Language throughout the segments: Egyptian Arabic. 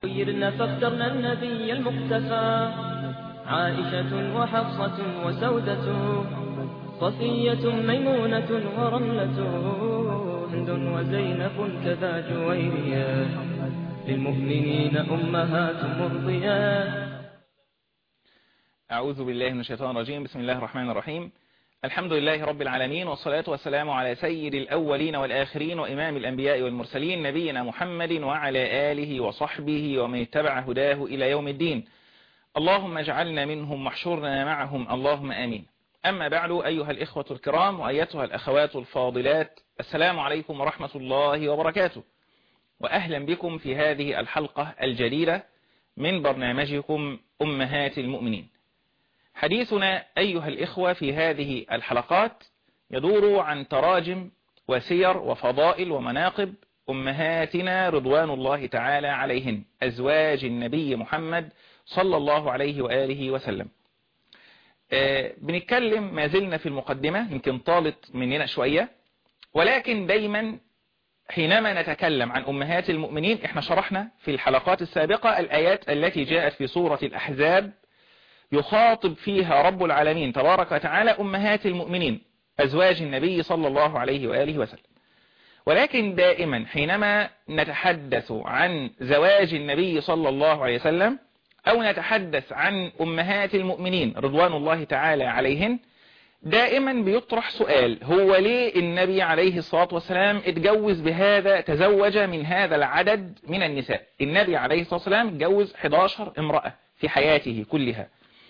خيرنا فاخترنا النبي المقتفى عائشة وحفصة وسودة صفية ميمونة ورملة هند وزينب كذا جويريا للمؤمنين أمهات مرضيات أعوذ بالله من الشيطان الرجيم بسم الله الرحمن الرحيم الحمد لله رب العالمين والصلاة والسلام على سيد الأولين والآخرين وإمام الأنبياء والمرسلين نبينا محمد وعلى آله وصحبه ومن اتبع هداه إلى يوم الدين اللهم اجعلنا منهم محشورنا معهم اللهم آمين أما بعد أيها الإخوة الكرام وأيتها الأخوات الفاضلات السلام عليكم ورحمة الله وبركاته وأهلا بكم في هذه الحلقة الجديدة من برنامجكم أمهات المؤمنين حديثنا أيها الإخوة في هذه الحلقات يدور عن تراجم وسير وفضائل ومناقب أمهاتنا رضوان الله تعالى عليهن أزواج النبي محمد صلى الله عليه وآله وسلم آه بنتكلم ما زلنا في المقدمة يمكن طالت مننا شوية ولكن دايما حينما نتكلم عن أمهات المؤمنين احنا شرحنا في الحلقات السابقة الآيات التي جاءت في سورة الأحزاب يخاطب فيها رب العالمين تبارك وتعالى أمهات المؤمنين أزواج النبي صلى الله عليه وآله وسلم ولكن دائما حينما نتحدث عن زواج النبي صلى الله عليه وسلم أو نتحدث عن أمهات المؤمنين رضوان الله تعالى عليهن دائما بيطرح سؤال هو ليه النبي عليه الصلاة والسلام اتجوز بهذا تزوج من هذا العدد من النساء النبي عليه الصلاة والسلام اتجوز 11 امرأة في حياته كلها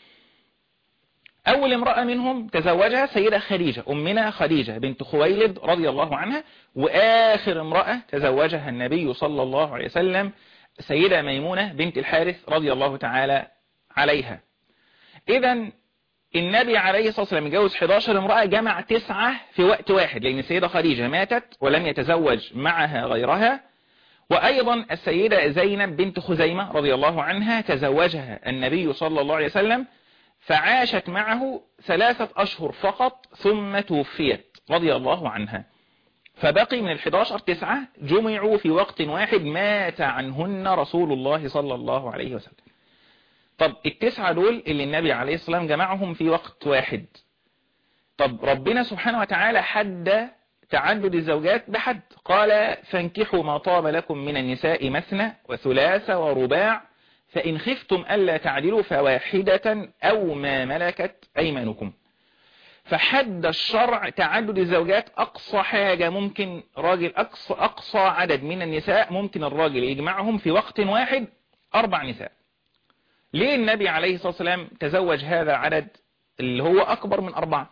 أول امرأة منهم تزوجها سيدة خديجة أمنا خديجة بنت خويلد رضي الله عنها وآخر امرأة تزوجها النبي صلى الله عليه وسلم سيدة ميمونة بنت الحارث رضي الله تعالى عليها إذا النبي عليه الصلاة والسلام جوز 11 امرأة جمع تسعة في وقت واحد لأن السيدة خديجة ماتت ولم يتزوج معها غيرها وأيضا السيدة زينب بنت خزيمة رضي الله عنها تزوجها النبي صلى الله عليه وسلم فعاشت معه ثلاثة أشهر فقط ثم توفيت رضي الله عنها فبقي من الحداشر تسعة جمعوا في وقت واحد مات عنهن رسول الله صلى الله عليه وسلم طب التسعة دول اللي النبي عليه الصلاة والسلام جمعهم في وقت واحد طب ربنا سبحانه وتعالى حد تعدد الزوجات بحد قال فانكحوا ما طاب لكم من النساء مثنى وثلاث ورباع فإن خفتم ألا تعدلوا فواحدة أو ما ملكت أيمانكم فحد الشرع تعدد الزوجات أقصى حاجة ممكن راجل أقصى, أقصى عدد من النساء ممكن الراجل يجمعهم في وقت واحد أربع نساء ليه النبي عليه الصلاة والسلام تزوج هذا العدد اللي هو أكبر من أربعة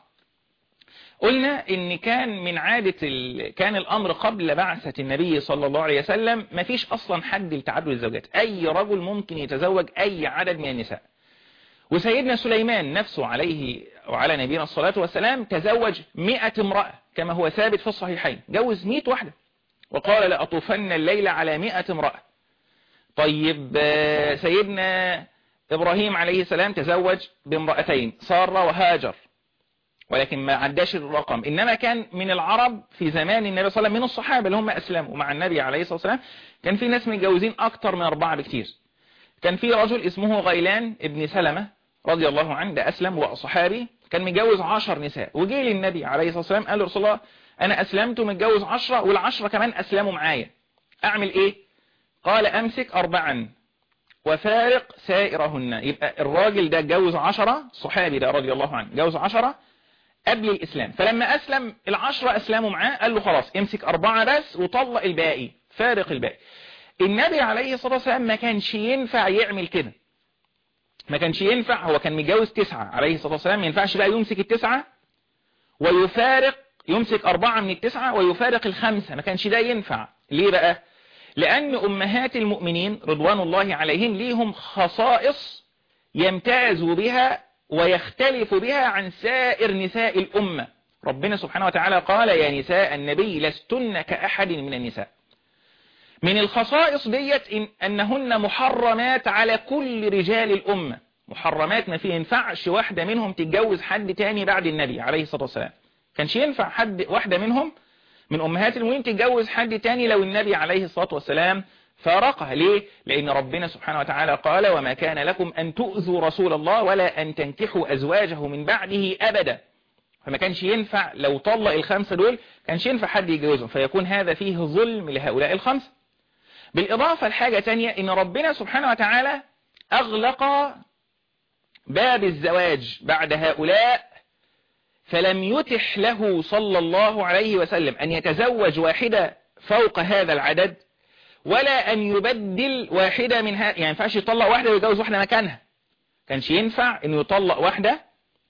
قلنا ان كان من عادة ال... كان الامر قبل بعثة النبي صلى الله عليه وسلم ما فيش اصلا حد لتعدد الزوجات اي رجل ممكن يتزوج اي عدد من النساء وسيدنا سليمان نفسه عليه وعلى نبينا الصلاة والسلام تزوج مئة امرأة كما هو ثابت في الصحيحين جوز مئة واحدة وقال لأطوفن الليل على مئة امرأة طيب سيدنا إبراهيم عليه السلام تزوج بامرأتين سارة وهاجر ولكن ما عداش الرقم إنما كان من العرب في زمان النبي صلى الله عليه وسلم من الصحابة اللي هم أسلموا مع النبي عليه الصلاة والسلام كان في ناس متجوزين أكتر من أربعة بكتير كان في رجل اسمه غيلان ابن سلمة رضي الله عنه ده أسلم وصحابي كان متجوز عشر نساء وجي للنبي عليه الصلاة والسلام قال له رسول الله أنا أسلمت ومتجوز عشرة والعشرة كمان أسلموا معايا أعمل إيه قال أمسك أربعا وفارق سائرهن يبقى الراجل ده اتجوز عشرة صحابي ده رضي الله عنه جوز عشرة قبل الإسلام فلما أسلم العشرة أسلموا معاه قال له خلاص امسك أربعة بس وطلق الباقي فارق الباقي النبي عليه الصلاة والسلام ما كانش ينفع يعمل كده ما كانش ينفع هو كان متجوز تسعة عليه الصلاة والسلام ما ينفعش بقى يمسك التسعة ويفارق يمسك أربعة من التسعة ويفارق الخمسة ما كانش ده ينفع ليه بقى لأن أمهات المؤمنين رضوان الله عليهم ليهم خصائص يمتاز بها ويختلف بها عن سائر نساء الأمة ربنا سبحانه وتعالى قال يا نساء النبي لستن كأحد من النساء من الخصائص ديت إن أنهن محرمات على كل رجال الأمة محرمات ما في ينفعش واحدة منهم تتجوز حد تاني بعد النبي عليه الصلاة والسلام كانش ينفع حد واحدة منهم من أمهات المؤمنين تتجوز حد تاني لو النبي عليه الصلاة والسلام فارقها ليه لأن ربنا سبحانه وتعالى قال وما كان لكم أن تؤذوا رسول الله ولا أن تنكحوا أزواجه من بعده أبدا فما كانش ينفع لو طلق الخمسة دول كانش ينفع حد يجوزهم فيكون هذا فيه ظلم لهؤلاء الخمسة بالإضافة لحاجة تانية إن ربنا سبحانه وتعالى أغلق باب الزواج بعد هؤلاء فلم يتح له صلى الله عليه وسلم أن يتزوج واحدة فوق هذا العدد ولا أن يبدل واحدة منها يعني ينفعش يطلق واحدة ويتجوز واحدة مكانها كانش ينفع أنه يطلق واحدة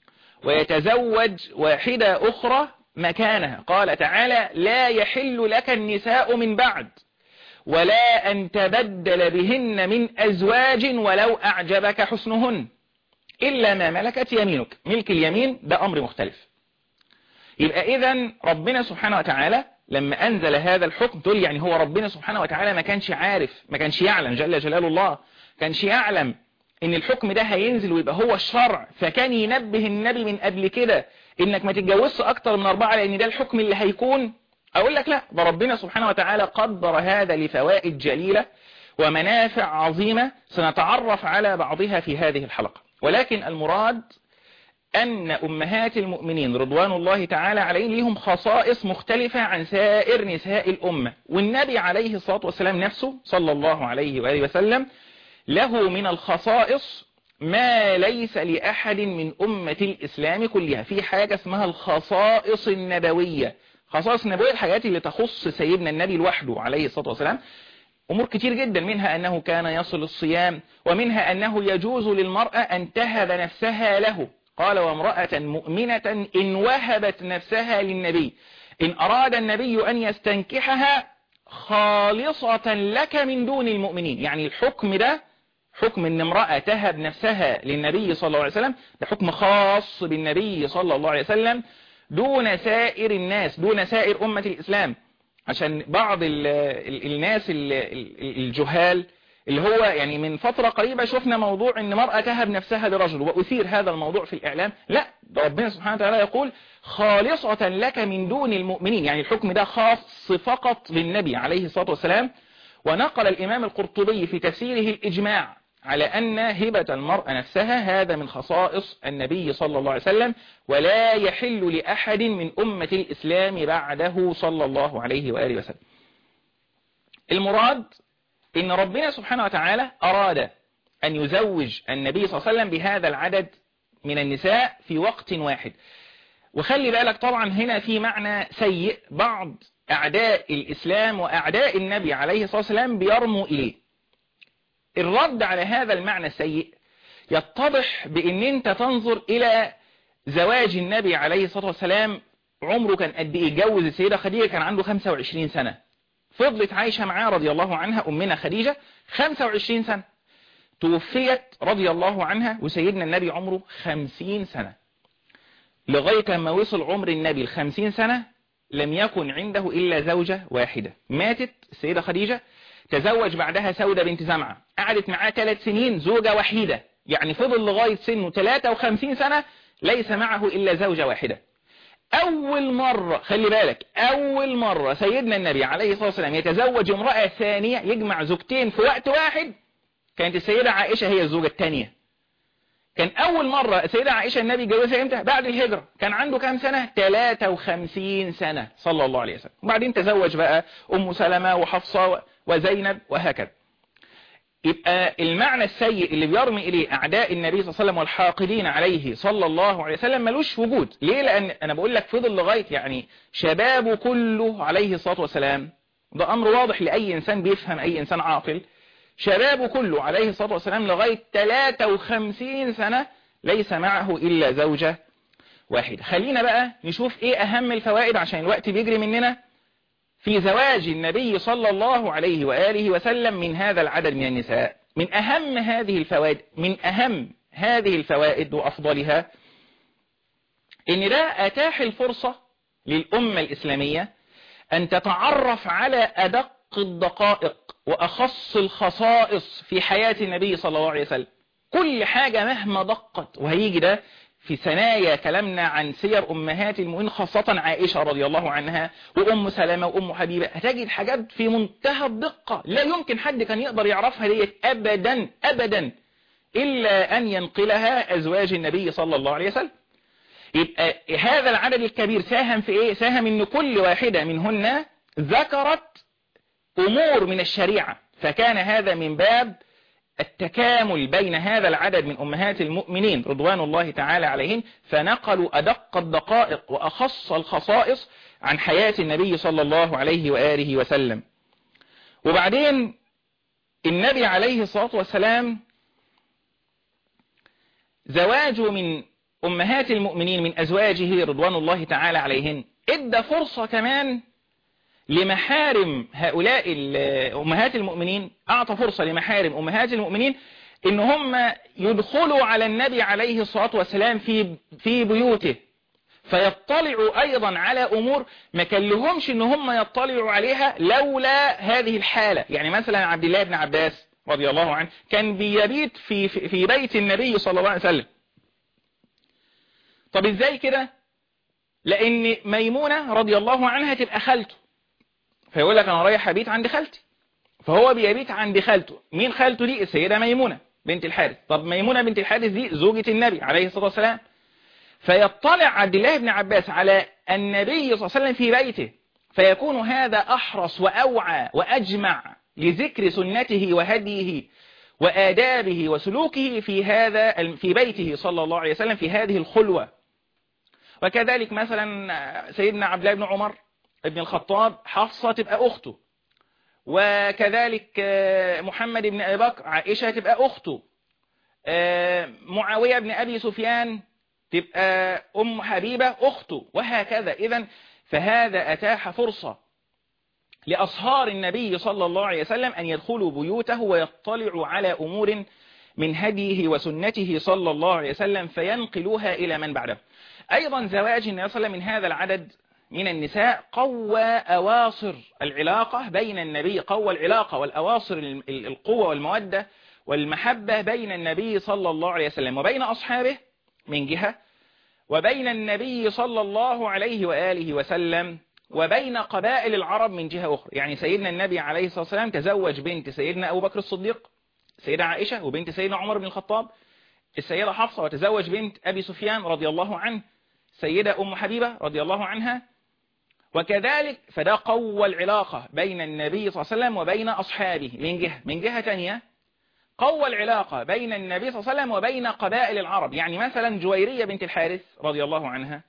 ويتزوج واحدة أخرى مكانها قال تعالى لا يحل لك النساء من بعد ولا أن تبدل بهن من أزواج ولو أعجبك حسنهن إلا ما ملكت يمينك ملك اليمين ده أمر مختلف يبقى إذا ربنا سبحانه وتعالى لما أنزل هذا الحكم تقول يعني هو ربنا سبحانه وتعالى ما كانش عارف ما كانش يعلم جل جلال الله كانش يعلم ان الحكم ده هينزل ويبقى هو الشرع فكان ينبه النبي من قبل كده انك ما تتجوزش اكتر من اربعة لان ده الحكم اللي هيكون اقول لك لا ده ربنا سبحانه وتعالى قدر هذا لفوائد جليلة ومنافع عظيمة سنتعرف على بعضها في هذه الحلقة ولكن المراد أن أمهات المؤمنين رضوان الله تعالى عليهم لهم خصائص مختلفة عن سائر نساء الأمة والنبي عليه الصلاة والسلام نفسه صلى الله عليه وآله وسلم له من الخصائص ما ليس لأحد من أمة الإسلام كلها في حاجة اسمها الخصائص النبوية خصائص النبوية الحاجات اللي تخص سيدنا النبي لوحده عليه الصلاة والسلام أمور كتير جدا منها أنه كان يصل الصيام ومنها أنه يجوز للمرأة أن تهب نفسها له قال وامرأة مؤمنة إن وهبت نفسها للنبي إن أراد النبي أن يستنكحها خالصة لك من دون المؤمنين يعني الحكم ده حكم ان امرأة تهب نفسها للنبي صلى الله عليه وسلم ده حكم خاص بالنبي صلى الله عليه وسلم دون سائر الناس دون سائر أمة الإسلام عشان بعض ال ال الناس ال الجهال اللي هو يعني من فترة قريبة شفنا موضوع ان مرأة تهب نفسها لرجل وأثير هذا الموضوع في الإعلام لا ده ربنا سبحانه وتعالى يقول خالصة لك من دون المؤمنين يعني الحكم ده خاص فقط للنبي عليه الصلاة والسلام ونقل الإمام القرطبي في تفسيره الإجماع على أن هبة المرأة نفسها هذا من خصائص النبي صلى الله عليه وسلم ولا يحل لأحد من أمة الإسلام بعده صلى الله عليه وآله وسلم المراد إن ربنا سبحانه وتعالى أراد أن يزوج النبي صلى الله عليه وسلم بهذا العدد من النساء في وقت واحد وخلي بالك طبعا هنا في معنى سيء بعض أعداء الإسلام وأعداء النبي عليه الصلاة والسلام بيرموا إليه الرد على هذا المعنى السيء يتضح بأن أنت تنظر إلى زواج النبي عليه الصلاة والسلام عمره كان قد إيه جوز السيدة خديجة كان عنده 25 سنة فضلت عايشة معاه رضي الله عنها أمنا خديجة 25 سنة توفيت رضي الله عنها وسيدنا النبي عمره 50 سنة لغاية ما وصل عمر النبي الخمسين سنة لم يكن عنده إلا زوجة واحدة ماتت السيدة خديجة تزوج بعدها سودة بنت زمعة قعدت معاه ثلاث سنين زوجة وحيدة يعني فضل لغاية سنه 53 سنة ليس معه إلا زوجة واحدة أول مرة خلي بالك أول مرة سيدنا النبي عليه الصلاة والسلام يتزوج امرأة ثانية يجمع زوجتين في وقت واحد كانت السيدة عائشة هي الزوجة الثانية كان أول مرة السيدة عائشة النبي جوزها امتى بعد الهجرة كان عنده كام سنة 53 سنة صلى الله عليه وسلم وبعدين تزوج بقى أم سلمة وحفصة وزينب وهكذا يبقى المعنى السيء اللي بيرمي إليه أعداء النبي صلى الله عليه وسلم والحاقدين عليه صلى الله عليه وسلم ملوش وجود ليه لأن أنا بقول لك فضل لغاية يعني شبابه كله عليه الصلاة والسلام ده أمر واضح لأي إنسان بيفهم أي إنسان عاقل شبابه كله عليه الصلاة والسلام لغاية 53 سنة ليس معه إلا زوجة واحدة خلينا بقى نشوف إيه أهم الفوائد عشان الوقت بيجري مننا في زواج النبي صلى الله عليه وآله وسلم من هذا العدد من النساء من أهم هذه الفوائد من أهم هذه الفوائد وأفضلها إن ده أتاح الفرصة للأمة الإسلامية أن تتعرف على أدق الدقائق وأخص الخصائص في حياة النبي صلى الله عليه وسلم كل حاجة مهما دقت وهيجي ده في ثنايا كلامنا عن سير أمهات المؤمنين خاصة عائشة رضي الله عنها وأم سلمة وأم حبيبة هتجد حاجات في منتهى الدقة لا يمكن حد كان يقدر يعرفها ديت أبدا أبدا إلا أن ينقلها أزواج النبي صلى الله عليه وسلم يبقى هذا العدد الكبير ساهم في إيه؟ ساهم إن كل واحدة منهن ذكرت أمور من الشريعة فكان هذا من باب التكامل بين هذا العدد من أمهات المؤمنين رضوان الله تعالى عليهن فنقلوا أدق الدقائق وأخص الخصائص عن حياة النبي صلى الله عليه وآله وسلم وبعدين النبي عليه الصلاة والسلام زواجه من أمهات المؤمنين من أزواجه رضوان الله تعالى عليهن ادى فرصة كمان لمحارم هؤلاء أمهات المؤمنين أعطى فرصة لمحارم أمهات المؤمنين إن هم يدخلوا على النبي عليه الصلاة والسلام في في بيوته فيطلعوا أيضا على أمور ما كان لهمش إن هم يطلعوا عليها لولا هذه الحالة يعني مثلا عبد الله بن عباس رضي الله عنه كان بيبيت في في بيت النبي صلى الله عليه وسلم طب ازاي كده لأن ميمونة رضي الله عنها تبقى خالته فيقول لك انا رايح ابيت عند خالتي فهو بيبيت عند خالته مين خالته دي السيدة ميمونة بنت الحارث طب ميمونة بنت الحارث دي زوجة النبي عليه الصلاة والسلام فيطلع عبد الله بن عباس على النبي صلى الله عليه وسلم في بيته فيكون هذا أحرص وأوعى وأجمع لذكر سنته وهديه وآدابه وسلوكه في هذا في بيته صلى الله عليه وسلم في هذه الخلوة وكذلك مثلا سيدنا عبد الله بن عمر ابن الخطاب حفصة تبقى أخته وكذلك محمد بن أبي بكر عائشة تبقى أخته معاوية بن أبي سفيان تبقى أم حبيبة أخته وهكذا إذا فهذا أتاح فرصة لأصهار النبي صلى الله عليه وسلم أن يدخلوا بيوته ويطلعوا على أمور من هديه وسنته صلى الله عليه وسلم فينقلوها إلى من بعده أيضا زواج النبي صلى الله عليه وسلم من هذا العدد من النساء قوى أواصر العلاقة بين النبي قوى العلاقة والأواصر القوة والمودة والمحبة بين النبي صلى الله عليه وسلم وبين أصحابه من جهة وبين النبي صلى الله عليه وآله وسلم وبين قبائل العرب من جهة أخرى يعني سيدنا النبي عليه الصلاة والسلام تزوج بنت سيدنا أبو بكر الصديق سيدة عائشة وبنت سيدنا عمر بن الخطاب السيدة حفصة وتزوج بنت أبي سفيان رضي الله عنه سيدة أم حبيبة رضي الله عنها وكذلك فده قوى العلاقة بين النبي صلى الله عليه وسلم وبين أصحابه من جهة من جهة تانية قوى العلاقة بين النبي صلى الله عليه وسلم وبين قبائل العرب يعني مثلا جويرية بنت الحارث رضي الله عنها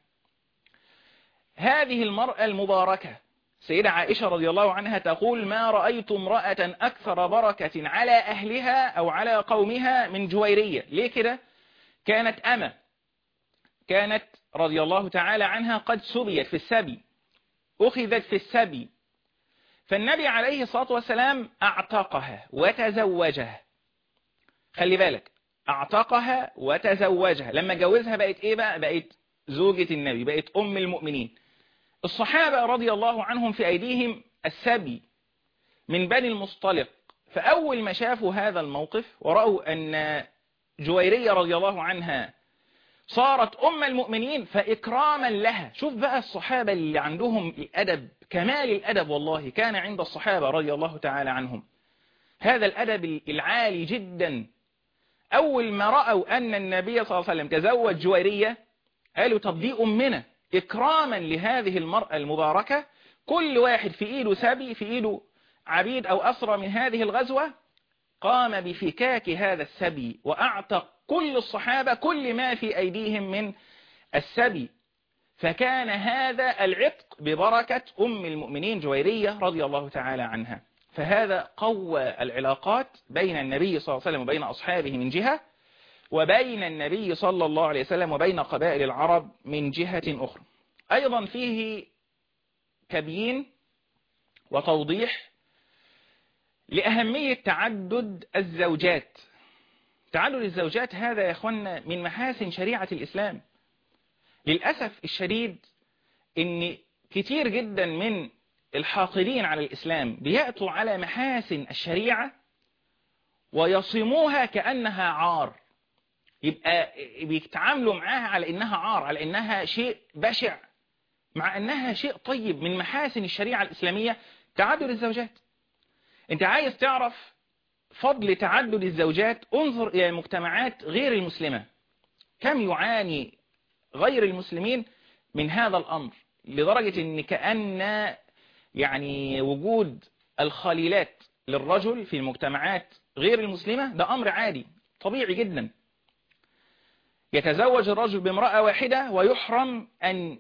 هذه المرأة المباركة سيدة عائشة رضي الله عنها تقول ما رأيت امرأة أكثر بركة على أهلها أو على قومها من جويرية ليه كده كانت أمة كانت رضي الله تعالى عنها قد سبيت في السبي أخذت في السبي فالنبي عليه الصلاة والسلام أعتقها وتزوجها خلي بالك أعتقها وتزوجها لما جوزها بقت إيه بقى بقت زوجة النبي بقت أم المؤمنين الصحابة رضي الله عنهم في أيديهم السبي من بني المصطلق فأول ما شافوا هذا الموقف ورأوا أن جويرية رضي الله عنها صارت أم المؤمنين فإكراما لها شوف بقى الصحابة اللي عندهم الأدب كمال الأدب والله كان عند الصحابة رضي الله تعالى عنهم هذا الأدب العالي جدا أول ما رأوا أن النبي صلى الله عليه وسلم تزوج جويرية قالوا طب دي أمنا إكراما لهذه المرأة المباركة كل واحد في إيده سبي في إيده عبيد أو أسرى من هذه الغزوة قام بفكاك هذا السبي وأعتق كل الصحابة كل ما في أيديهم من السبي فكان هذا العتق ببركة أم المؤمنين جويرية رضي الله تعالى عنها فهذا قوى العلاقات بين النبي صلى الله عليه وسلم وبين أصحابه من جهة وبين النبي صلى الله عليه وسلم وبين قبائل العرب من جهة أخرى أيضا فيه تبيين وتوضيح لأهمية تعدد الزوجات تعدد الزوجات هذا يا أخوانا من محاسن شريعة الإسلام للأسف الشديد أن كتير جدا من الحاقدين على الإسلام بيأتوا على محاسن الشريعة ويصموها كأنها عار يبقى بيتعاملوا معاها على انها عار على انها شيء بشع مع انها شيء طيب من محاسن الشريعة الاسلامية تعدد الزوجات انت عايز تعرف فضل تعدد الزوجات انظر الى المجتمعات غير المسلمة كم يعاني غير المسلمين من هذا الامر لدرجة ان كأن يعني وجود الخليلات للرجل في المجتمعات غير المسلمة ده أمر عادي طبيعي جدا يتزوج الرجل بامرأة واحدة ويحرم أن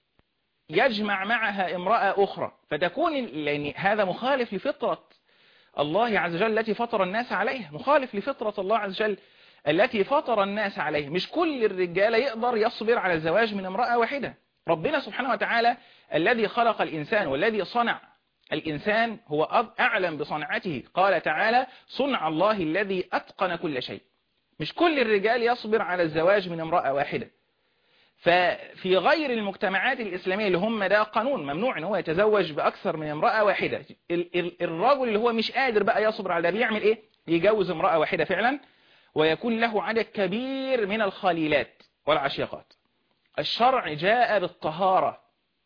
يجمع معها امرأة أخرى فتكون لأن هذا مخالف لفطرة الله عز وجل التي فطر الناس عليها مخالف لفطرة الله عز وجل التي فطر الناس عليه مش كل الرجال يقدر يصبر على الزواج من امرأة واحدة ربنا سبحانه وتعالى الذي خلق الإنسان والذي صنع الإنسان هو أعلم بصنعته قال تعالى صنع الله الذي أتقن كل شيء مش كل الرجال يصبر على الزواج من امرأة واحدة ففي غير المجتمعات الإسلامية اللي هم ده قانون ممنوع ان هو يتزوج بأكثر من امرأة واحدة الرجل اللي هو مش قادر بقى يصبر على ده بيعمل ايه يجوز امرأة واحدة فعلا ويكون له عدد كبير من الخليلات والعشيقات الشرع جاء بالطهارة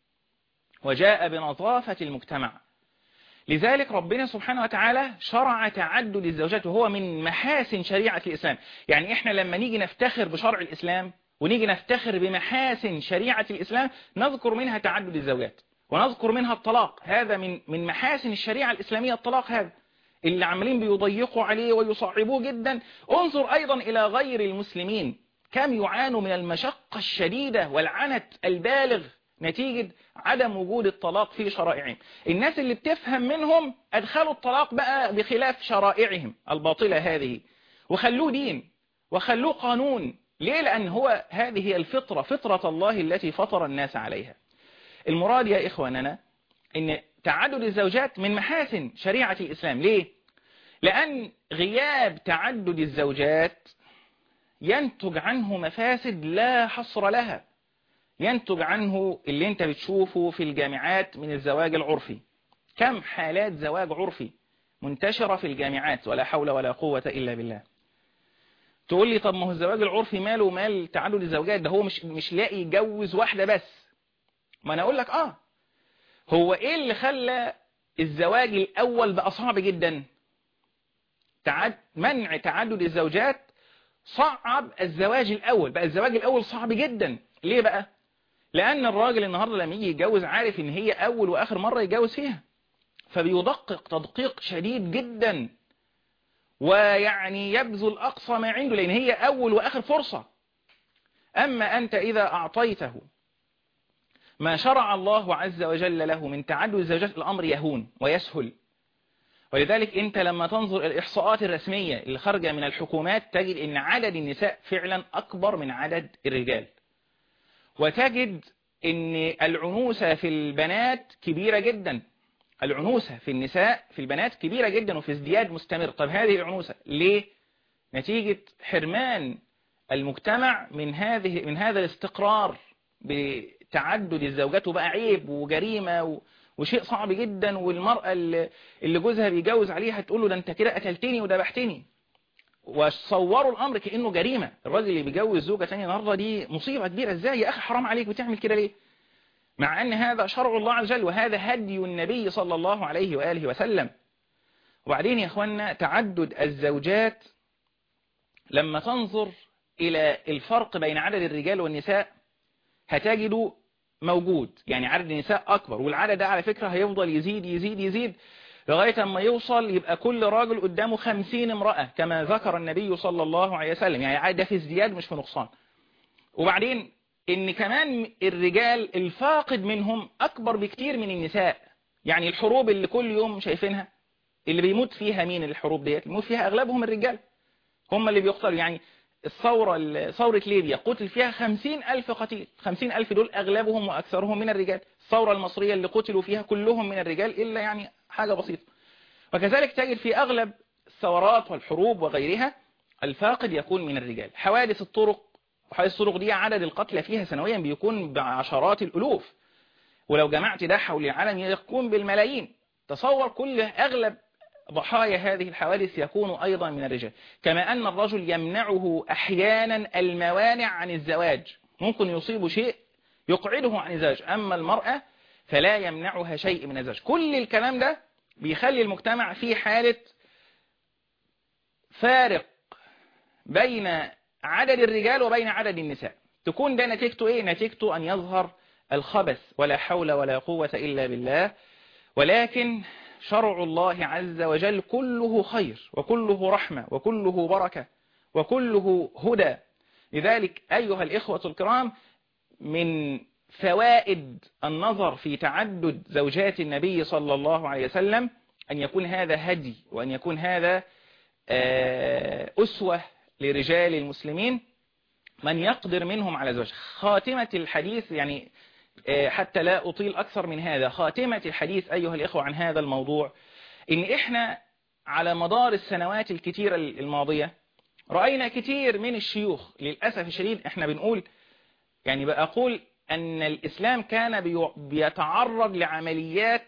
وجاء بنظافة المجتمع لذلك ربنا سبحانه وتعالى شرع تعدد الزوجات وهو من محاسن شريعة الإسلام يعني إحنا لما نيجي نفتخر بشرع الإسلام ونيجي نفتخر بمحاسن شريعة الإسلام نذكر منها تعدد الزوجات ونذكر منها الطلاق هذا من من محاسن الشريعة الإسلامية الطلاق هذا اللي عمالين بيضيقوا عليه ويصعبوه جدا انظر أيضا إلى غير المسلمين كم يعانوا من المشقة الشديدة والعنت البالغ نتيجة عدم وجود الطلاق في شرائعهم الناس اللي بتفهم منهم أدخلوا الطلاق بقى بخلاف شرائعهم الباطلة هذه وخلوه دين وخلوه قانون ليه لأن هو هذه هي الفطرة فطرة الله التي فطر الناس عليها المراد يا إخواننا أن تعدد الزوجات من محاسن شريعة الإسلام ليه؟ لأن غياب تعدد الزوجات ينتج عنه مفاسد لا حصر لها ينتج عنه اللي انت بتشوفه في الجامعات من الزواج العرفي كم حالات زواج عرفي منتشرة في الجامعات ولا حول ولا قوة إلا بالله تقول لي طب ما هو الزواج العرفي ماله مال تعدد الزوجات ده هو مش مش لاقي يتجوز واحدة بس ما انا اقول لك اه هو ايه اللي خلى الزواج الاول بقى صعب جدا تعد منع تعدد الزوجات صعب الزواج الاول بقى الزواج الاول صعب جدا ليه بقى لان الراجل النهارده لما يجي يتجوز عارف ان هي اول واخر مرة يتجوز فيها فبيدقق تدقيق شديد جدا ويعني يبذل أقصى ما عنده لأن هي أول وآخر فرصة أما أنت إذا أعطيته ما شرع الله عز وجل له من تعدد الزوجات الأمر يهون ويسهل ولذلك أنت لما تنظر الإحصاءات الرسمية اللي خارجة من الحكومات تجد أن عدد النساء فعلا أكبر من عدد الرجال وتجد أن العنوسة في البنات كبيرة جدا العنوسة في النساء في البنات كبيرة جدا وفي ازدياد مستمر طب هذه العنوسة ليه؟ نتيجة حرمان المجتمع من هذه من هذا الاستقرار بتعدد الزوجات وبقى عيب وجريمة وشيء صعب جدا والمرأة اللي جوزها بيجوز عليها تقول له ده انت كده قتلتني وذبحتني وصوروا الامر كانه جريمه الراجل اللي بيجوز زوجه ثانيه النهارده دي مصيبه كبيره ازاي يا اخي حرام عليك بتعمل كده ليه مع أن هذا شرع الله عز وجل وهذا هدي النبي صلى الله عليه وآله وسلم وبعدين يا أخوانا تعدد الزوجات لما تنظر إلى الفرق بين عدد الرجال والنساء هتجده موجود يعني عدد النساء أكبر والعدد ده على فكرة هيفضل يزيد يزيد يزيد لغاية ما يوصل يبقى كل راجل قدامه خمسين امرأة كما ذكر النبي صلى الله عليه وسلم يعني عدد ده في ازدياد مش في نقصان وبعدين ان كمان الرجال الفاقد منهم اكبر بكتير من النساء يعني الحروب اللي كل يوم شايفينها اللي بيموت فيها مين الحروب ديت بيموت فيها اغلبهم الرجال هم اللي بيقتلوا يعني الثورة ثورة ليبيا قتل فيها خمسين ألف قتيل خمسين ألف دول أغلبهم وأكثرهم من الرجال الثورة المصرية اللي قتلوا فيها كلهم من الرجال إلا يعني حاجة بسيطة وكذلك تجد في أغلب الثورات والحروب وغيرها الفاقد يكون من الرجال حوادث الطرق وحوادث الطرق دي عدد القتلى فيها سنويا بيكون بعشرات الألوف ولو جمعت ده حول العالم يكون بالملايين تصور كل أغلب ضحايا هذه الحوادث يكون أيضا من الرجال كما أن الرجل يمنعه أحيانا الموانع عن الزواج ممكن يصيب شيء يقعده عن الزواج أما المرأة فلا يمنعها شيء من الزواج كل الكلام ده بيخلي المجتمع في حالة فارق بين عدد الرجال وبين عدد النساء تكون ده نتيجته ايه نتيجته ان يظهر الخبث ولا حول ولا قوة الا بالله ولكن شرع الله عز وجل كله خير وكله رحمة وكله بركة وكله هدى لذلك أيها الإخوة الكرام من فوائد النظر في تعدد زوجات النبي صلى الله عليه وسلم أن يكون هذا هدي وأن يكون هذا أسوة لرجال المسلمين من يقدر منهم على زواج خاتمة الحديث يعني حتى لا أطيل أكثر من هذا خاتمة الحديث أيها الإخوة عن هذا الموضوع إن إحنا على مدار السنوات الكتيرة الماضية رأينا كتير من الشيوخ للأسف الشديد إحنا بنقول يعني بقول أن الإسلام كان بيتعرض لعمليات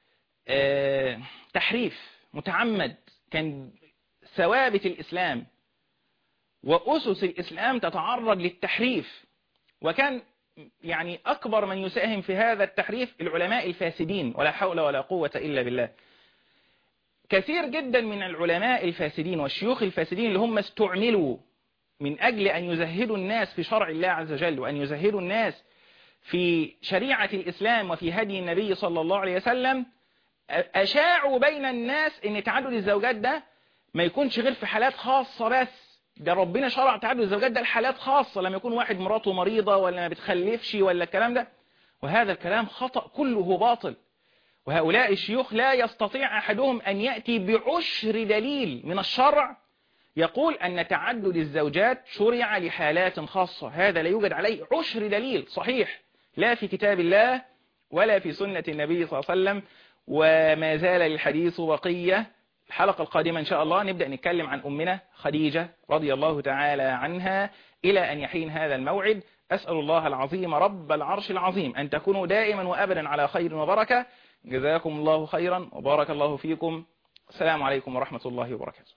تحريف متعمد كان ثوابت الإسلام وأسس الإسلام تتعرض للتحريف وكان يعني أكبر من يساهم في هذا التحريف العلماء الفاسدين ولا حول ولا قوة إلا بالله كثير جدا من العلماء الفاسدين والشيوخ الفاسدين اللي هم استعملوا من أجل أن يزهدوا الناس في شرع الله عز وجل وأن يزهدوا الناس في شريعة الإسلام وفي هدي النبي صلى الله عليه وسلم أشاعوا بين الناس أن تعدد الزوجات ده ما يكونش غير في حالات خاصة بس ده ربنا شرع تعدد الزوجات ده الحالات خاصة لما يكون واحد مراته مريضة ولا ما بتخلفش ولا الكلام ده وهذا الكلام خطأ كله باطل وهؤلاء الشيوخ لا يستطيع أحدهم أن يأتي بعشر دليل من الشرع يقول أن تعدد الزوجات شرع لحالات خاصة هذا لا يوجد عليه عشر دليل صحيح لا في كتاب الله ولا في سنة النبي صلى الله عليه وسلم وما زال الحديث بقية الحلقة القادمة إن شاء الله نبدأ نتكلم عن أمنا خديجة رضي الله تعالى عنها إلى أن يحين هذا الموعد أسأل الله العظيم رب العرش العظيم أن تكونوا دائما وأبدا على خير وبركة جزاكم الله خيرا وبارك الله فيكم السلام عليكم ورحمة الله وبركاته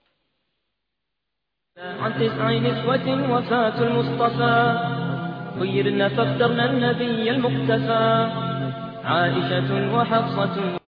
عن تسع نسوة وفاة المصطفى خيرنا فاخترنا النبي المقتفى عائشة وحفصة